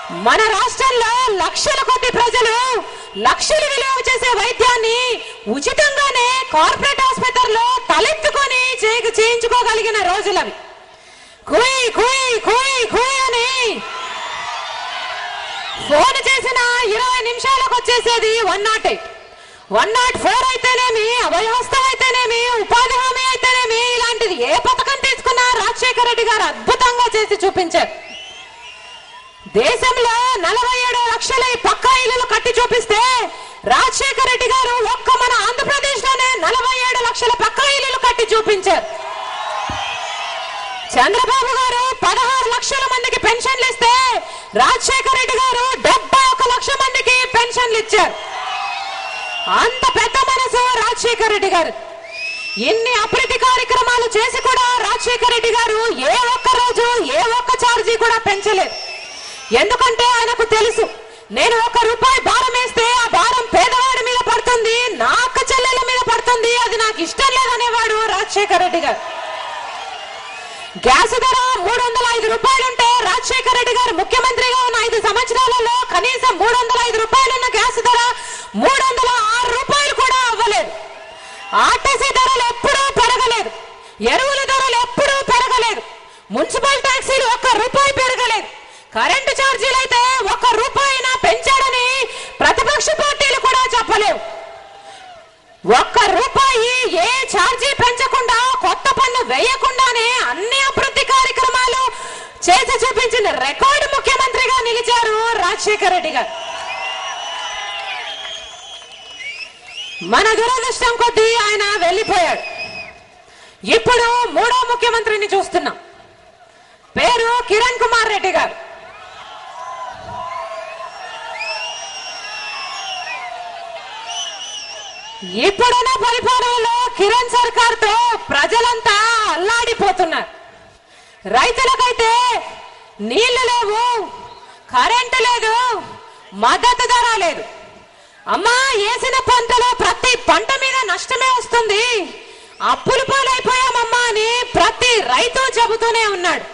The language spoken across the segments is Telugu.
మన రాష్ట్రంలో లక్షల కొద్ది ప్రజలు లక్షలు విలువ చేసే వైద్యాన్ని ఉచితంగానే కార్పొరేట్ ఆసుపత్రుల్లో తలెత్తుకొని చేయి చేయించుకోగలిగిన రోజులవి కుయ్ కుయ్ కుయ్ కుయ్ అని ఫోన్ చేసిన ఇరవై నిమిషాలకు వచ్చేసేది one nought eight one nought four అయితేనేమి అభయహస్తం అయితేనేమి ఉపాధి హామీ అయితేనేమి ఇలాంటిది ఏ పథకం తీసుకున్నా రాజశేఖర రెడ్డి గారు అద్భుతంగా చేసి చూపించారు దేశంలో నలభై ఏడు లక్షల ఈ పక్కా ఇల్లులు కట్టి చూపిస్తే రాజశేఖర రెడ్డి గారు ఒక్క మన ఆంధ్రప్రదేశ్ లోనే నలభై ఏడు లక్షల పక్కా ఇల్లులు కట్టి చూపించారు చంద్రబాబు గారు పదహారు లక్షల మందికి పెన్షన్లు ఇస్తే రాజశేఖర రెడ్డి గారు డెబ్బై ఒక లక్ష మందికి పెన్షన్లు ఇచ్చారు అంత పెద్ద మనసు రాజశేఖర రెడ్డి గారు ఇన్ని అభివృద్ధి కార్యక్రమాలు చేసి కూడా రాజశేఖర రెడ్డి గారు ఏ ఒక్క రోజు ఏ ఒక్క ఛార్జీ కూడా పెంచలేదు ఎందుకంటే ఆయనకు తెలుసు నేను ఒక రూపాయి భారం వేస్తే ఆ భారం పేదవాడి మీద పడుతుంది నా అక్క చెల్లెల మీద పడుతుంది అది నాకు ఇష్టం లేదనేవాడు రాజశేఖర రెడ్డి గారు గ్యాస్ ధర మూడు వందల ఐదు రూపాయలుంటే రాజశేఖర రెడ్డి గారు ముఖ్యమంత్రిగా ఉన్న ఐదు సంవత్సరాలలో కనీసం మూడు వందల ఐదు రూపాయలున్న గ్యాస్ ధర మూడు వందల ఆరు రూపాయలు కూడా అవ్వలేదు ఆర్టీసీ ధరలు ఎప్పుడూ పెరగలేదు ఎరువుల ధరలు ఎప్పుడూ పెరగలేదు మున్సిపల్ ట్యాక్సీలు ఒక్క రూపాయి పెరగలేదు కరెంటు ఛార్జీలు అయితే ఒక్క రూపాయినా పెంచాడని ప్రతిపక్ష పార్టీలు కూడా చెప్పలేవు ఒక్క రూపాయి ఏ ఛార్జీ పెంచకుండా కొత్త పన్ను వేయకుండానే అన్ని అభివృద్ధి కార్యక్రమాలు చేసి చూపించిన రికార్డు ముఖ్యమంత్రిగా నిలిచారు రాజశేఖర రెడ్డి గారు మన దురదృష్టం కొద్దీ ఆయన వెళ్ళిపోయాడు ఇప్పుడు మూడో ముఖ్యమంత్రిని చూస్తున్నాం పేరు కిరణ్ కుమార్ రెడ్డి గారు ఇప్పుడున్న పరిపాలనలో కిరణ్ సర్కార్ తో ప్రజలంతా అల్లాడిపోతున్నారు రైతులకైతే నీళ్లు లేవు కరెంటు లేదు మద్దతు ధర లేదు అమ్మా వేసిన పంటలో ప్రతి పంట మీద నష్టమే వస్తుంది అప్పులు పాలైపోయామమ్మా అని ప్రతి రైతు చెబుతూనే ఉన్నాడు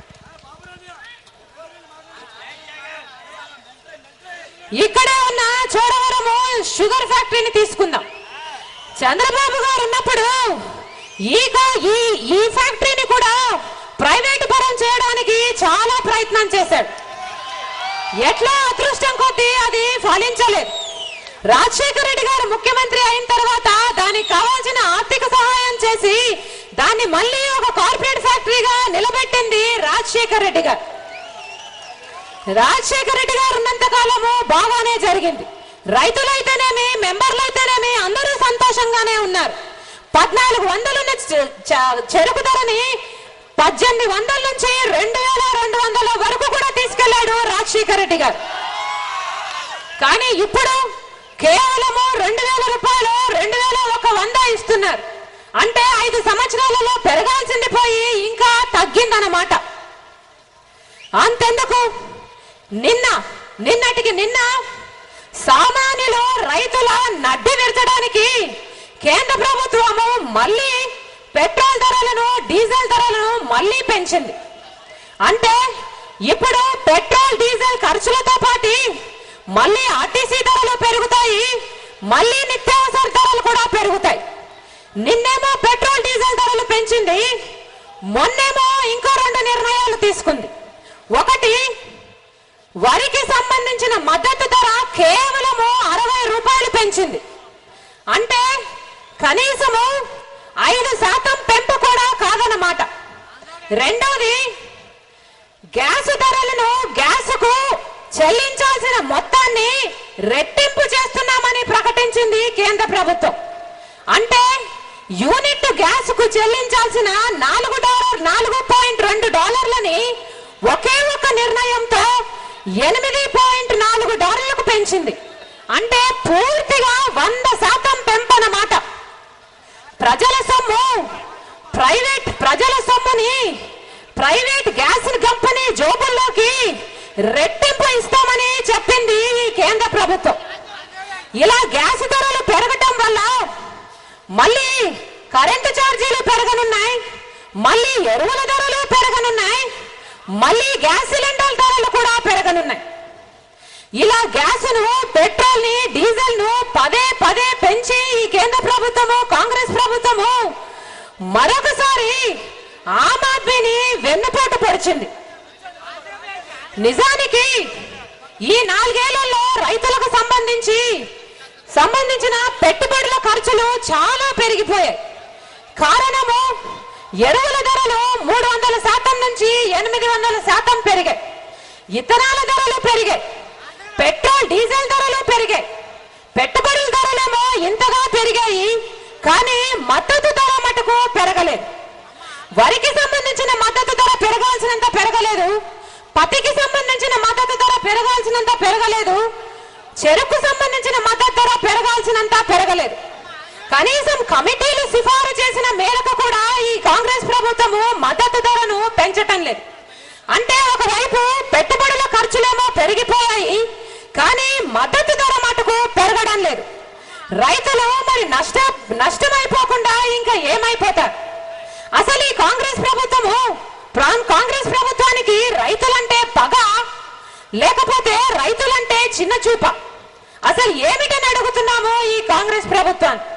ఇక్కడే ఉన్న చోడవరము షుగర్ ఫ్యాక్టరీని తీసుకుందాం చంద్రబాబు గారు ఉన్నప్పుడు ఈ కా- ఈ ఈ ఫ్యాక్టరీని కూడా ప్రైవేట్ పరం చేయడానికి చాలా ప్రయత్నం చేశాడు ఎట్లా అదృష్టం కొద్దీ అది ఫలించలేదు రాజశేఖర రెడ్డి గారు ముఖ్యమంత్రి అయిన తర్వాత దానికి కావాల్సిన ఆర్థిక సహాయం చేసి దాన్ని మళ్ళీ ఒక కార్పొరేట్ ఫ్యాక్టరీగా నిలబెట్టింది రాజశేఖర రెడ్డి గారు రాజశేఖర రెడ్డి గారు ఉన్నంత కాలము బాగానే జరిగింది రైతులైతేనేమి మెంబర్లైతేనేమి అందరూ సంతోషంగానే ఉన్నారు పద్నాలుగు వందలున్న చె- చ- చెరుకు ధరని పద్దెనిమిది వందల నుంచి రెండు వేల రెండు వందల వరకు కూడా తీసుకెళ్లాడు రాజశేఖర రెడ్డి గారు కానీ ఇప్పుడు కేవలము రెండు వేల రూపాయలు రెండు వేల ఒక వంద ఇస్తున్నారు అంటే ఐదు సంవత్సరాలలో పెరగాల్సింది పోయి ఇంకా తగ్గిందన్నమాట అంతెందుకు నిన్న నిన్నటికి నిన్న సామాన్యులు రైతుల నడ్డి విరచడానికి కేంద్ర ప్రభుత్వము మళ్ళీ పెట్రోల్ ధరలను డీజిల్ ధరలను మళ్ళీ పెంచింది అంటే ఇప్పుడు పెట్రోల్ డీజిల్ ఖర్చులతో పాటు మళ్ళీ ఆర్టీసీ ధరలు పెరుగుతాయి మళ్ళీ నిత్యావసర ధరలు కూడా పెరుగుతాయి నిన్నేమో పెట్రోల్ డీజిల్ ధరలు పెంచింది మొన్నేమో ఇంకో రెండు నిర్ణయాలు తీసుకుంది ఒకటి వరికి సంబంధించిన మద్దతు ధర కేవలము అరవై రూపాయలు పెంచింది అంటే కనీసము ఐదు శాతం పెంపు కూడా కాదన్నమాట రెండవది గ్యాస్ ధరలను గ్యాసుకు చెల్లించాల్సిన మొత్తాన్ని రెట్టింపు చేస్తున్నామని ప్రకటించింది కేంద్ర ప్రభుత్వం అంటే యూనిట్ గ్యాస్ కు చెల్లించాల్సిన నాలుగు డాలర్ నాలుగు పాయింట్ రెండు డాలర్లని ఒకే ఒక నిర్ణయంతో ఎనిమిది పాయింట్ నాలుగు డాలర్లకు పెంచింది అంటే పూర్తిగా వంద శాతం పెంపనమాట ప్రజల సొమ్ము ప్రైవేట్ ప్రజల సొమ్ముని ప్రైవేట్ గ్యాస్ కంపెనీ జోబుల్లోకి రెట్టింపు ఇస్తామని చెప్పింది ఈ కేంద్ర ప్రభుత్వం ఇలా గ్యాస్ ధరలు పెరగటం వల్ల మళ్ళీ కరెంటు ఛార్జీలు పెరగనున్నాయి మళ్ళీ ఎరువుల ధరలు పెరగనున్నాయి మళ్ళీ గ్యాస్ సిలిండర్ ధరలు కూడా పెరగనున్నాయి ఇలా గ్యాస్ను పెట్రోల్ ని డీజిల్ ను పదే పదే పెంచి ఈ కేంద్ర ప్రభుత్వము కాంగ్రెస్ ప్రభుత్వము మరొకసారి ఆమ్ ఆద్మీని వెన్నుపోటు పొడిచింది నిజానికి ఈ నాలుగేళ్లలో రైతులకు సంబంధించి సంబంధించిన పెట్టుబడుల ఖర్చులు చాలా పెరిగిపోయాయి కారణము ఎరువుల ధరలు మూడు వందల శాతం నుంచి ఎనిమిది వందల శాతం పెరిగాయి ఇతరాల ధరలు పెరిగాయి పెట్రోల్ డీజిల్ ధరలు పెరిగాయి పెట్టుబడుల ధరలేమో ఇంతగా పెరిగాయి కానీ మద్దతు ధర మటుకు పెరగలేదు వరికి సంబంధించిన మద్దతు ధర పెరగాల్సినంత పెరగలేదు పత్తికి సంబంధించిన మద్దతు ధర పెరగాల్సినంత పెరగలేదు చెరుకు సంబంధించిన మద్దతు ధర పెరగాల్సినంత పెరగలేదు కనీసం కమిటీలు సిఫారు చేసిన మేరకు కూడా ఈ కాంగ్రెస్ ప్రభుత్వము మద్దతు ధరను పెంచటం లేదు అంటే ఒకవైపు పెట్టుబడుల ఖర్చులేమో పెరిగిపోయాయి కానీ మద్దతు ధర మటుకు పెరగడం లేదు రైతులు మరి నష్ట నష్టమైపోకుండా ఇంకా ఏమైపోతారు అసలు ఈ కాంగ్రెస్ ప్రభుత్వము ప్రా- కాంగ్రెస్ ప్రభుత్వానికి రైతులంటే పగ లేకపోతే రైతులంటే చిన్న చూప అసలు ఏమిటని అడుగుతున్నాము ఈ కాంగ్రెస్ ప్రభుత్వాన్ని